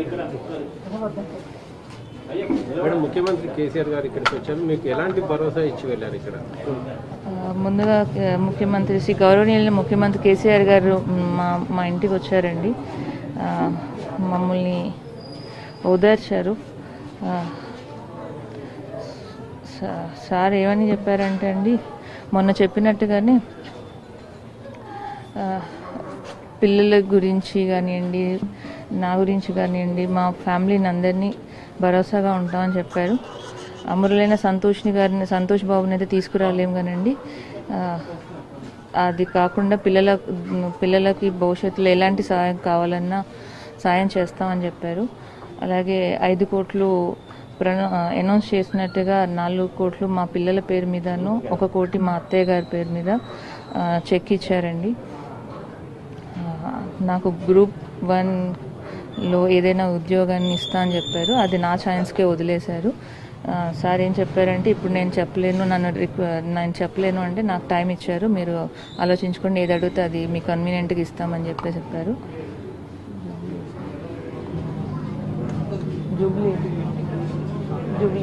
madam ముఖ్యమంత్రి కేసీఆర్ గారు ఇక్కడికి వచ్చారు మీకు ఎలాంటి భరోసా ఇచ్చి వెళ్ళారు ఇక్కడ ఆ, ముందుగా ఆ, ముఖ్యమంత్రి శ్రీ గౌరవనీయుల ముఖ్యమంత్రి కేసీఆర్ గారు మా మా ఇంటికి వచ్చారండి ఆ, మమ్మల్ని ఓదార్చారు ఆ, సా- సార్ ఏమని చెప్పారంటే అండి మొన్న చెప్పినట్టుగానే ఆ, పిల్లల గురించి కానివ్వండి నా గురించి కానివ్వండి మా ఫ్యామిలీని అందరినీ భరోసాగా ఉంటామని చెప్పారు అమరులైన సంతోష్ని గారిని సంతోష్ బాబుని అయితే తీసుకురాలేం కానండి ఆ, అది కాకుండా పిల్లల పిల్లలకి భవిష్యత్తులో ఎలాంటి సహాయం కావాలన్నా సాయం చేస్తామని చెప్పారు అలాగే ఐదు కోట్లు ప్రణ అనౌన్స్ చేసినట్టుగా నాలుగు కోట్లు మా పిల్లల పేరు మీదను ఒక కోటి మా అత్తయ్య గారి పేరు మీద ఆ, చెక్ ఇచ్చారండి ఆ, నాకు గ్రూప్ వన్లో ఏదైనా ఉద్యోగాన్ని ఇస్తా అని చెప్పారు అది నా ఛాన్స్కే వదిలేశారు ఆ, సార్ ఏం చెప్పారంటే ఇప్పుడు నేను చెప్పలేను నన్ను రిక్వ- నేను చెప్పలేను అంటే నాకు టైం ఇచ్చారు మీరు ఆలోచించుకోండి ఏది అడిగితే అది మీ కన్వీనియంట్గా ఇస్తామని చెప్పి చెప్పారు జూబ్లీ జూబ్లీ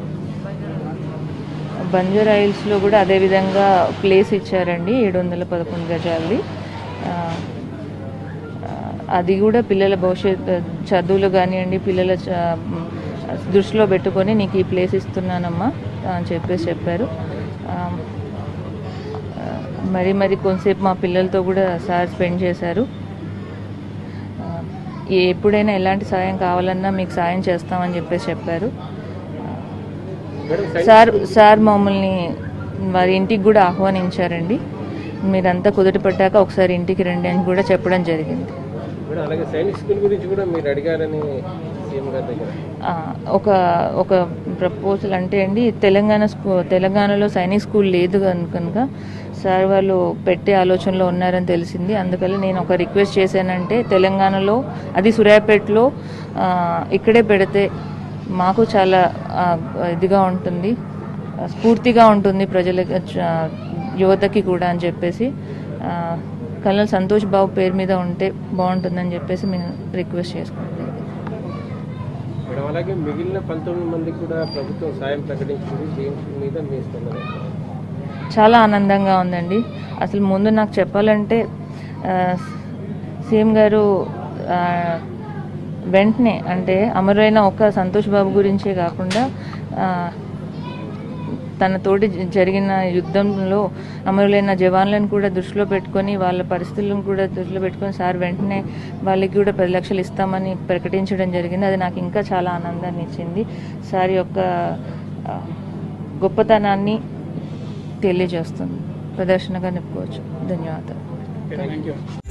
బంజారా హిల్స్లో కూడా అదే విధంగా ప్లేస్ ఇచ్చారండి ఏడు వందల పదకొండు గజాలది ఆ, ఆ, అది కూడా పిల్లల భవిష్యత్ చదువులు కానివ్వండి పిల్లల చ- దృష్టిలో పెట్టుకొని నీకు ఈ ప్లేస్ ఇస్తున్నానమ్మా అని చెప్పేసి చెప్పారు ఆ, ఆ, మరి మరి కొంతసేపు మా పిల్లలతో కూడా సార్ స్పెండ్ చేశారు ఆ, ఏ- ఎప్పుడైనా ఎలాంటి సాయం కావాలన్నా మీకు సాయం చేస్తామని చెప్పేసి చెప్పారు మేడం సార్ సార్ మమ్మల్ని వారి ఇంటికి కూడా ఆహ్వానించారండి మీరంతా కుదుట పడ్డాక ఒకసారి ఇంటికి రండి అని కూడా చెప్పడం జరిగింది మేడం అలాగే సైనిక్ స్కూల్ గురించి కూడా మీరు అడిగారని సీఎం గారి దగ్గర ఆ, ఒక ఒక ప్రపోజల్ అంటే అండి తెలంగాణ స్కూ తెలంగాణలో సైనిక్ స్కూల్ లేదు కను- కనుక సార్ వాళ్ళు పెట్టే ఆలోచనలో ఉన్నారని తెలిసింది అందుకని నేను ఒక రిక్వెస్ట్ చేశానంటే తెలంగాణలో అది సూర్యాపేటలో ఆ, ఇక్కడే పెడితే మాకు చాలా ఆ, ఇదిగా ఉంటుంది ఆ, స్ఫూర్తిగా ఉంటుంది ప్రజలకి చ- యువతకి కూడా అని చెప్పేసి ఆ, కల్నల్ సంతోష్ బాబు పేరు మీద ఉంటే బాగుంటుందని చెప్పేసి మేము రిక్వెస్ట్ చేసుకుంటున్నాం మేడం అలాగే మిగిలిన పంతొమ్మిది మందికి కూడా ప్రభుత్వం సాయం ప్రకటించింది దీని మీద మీ స్పందన చాలా ఆనందంగా ఉందండి అసలు ముందు నాకు చెప్పాలంటే ఆ, సీఎం గారు ఆ, వెంటనే అంటే అమరులైన ఒక్క సంతోష్ బాబు గురించే కాకుండా ఆ, తన తోటి జ- జరిగిన యుద్ధంలో అమరులైన జవాన్లను కూడా దృష్టిలో పెట్టుకొని వాళ్ళ పరిస్థితులను కూడా దృష్టిలో పెట్టుకొని సార్ వెంటనే వాళ్ళకి కూడా పది లక్షలు ఇస్తామని ప్రకటించడం జరిగింది అది నాకు ఇంకా చాలా ఆనందాన్ని ఇచ్చింది సార్ యొక్క ఆ, గొప్పతనాన్ని తెలియజేస్తుంది ప్రదర్శనగా నిప్పుకోవచ్చు ధన్యవాదాలు థ్యాంక్ యూ